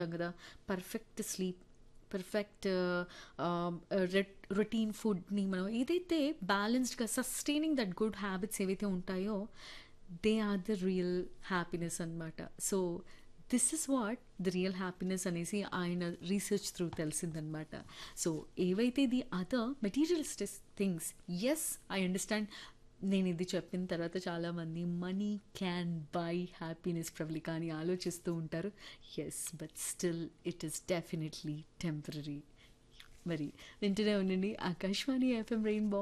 కదా perfect sleep perfect routine ఫుడ్ని మనం ఏదైతే బ్యాలెన్స్డ్గా సస్టైనింగ్ దట్ గుడ్ హ్యాబిట్స్ ఏవైతే ఉంటాయో they are the real happiness అనమాట so this is what the real happiness అనేసి ఆయన రీసెర్చ్ త్రూ తెలిసిందనమాట సో ఏవైతే the other materialistic things yes I understand నేను ఇది చెప్పిన తర్వాత చాలామంది మనీ క్యాన్ బై హ్యాపీనెస్ ప్రబలి కానీ ఆలోచిస్తూ ఉంటారు yes but still it is definitely temporary మరి వింటూనే ఉండండి ఆకాశవాణి ఎఫ్ఎం రెయిన్బో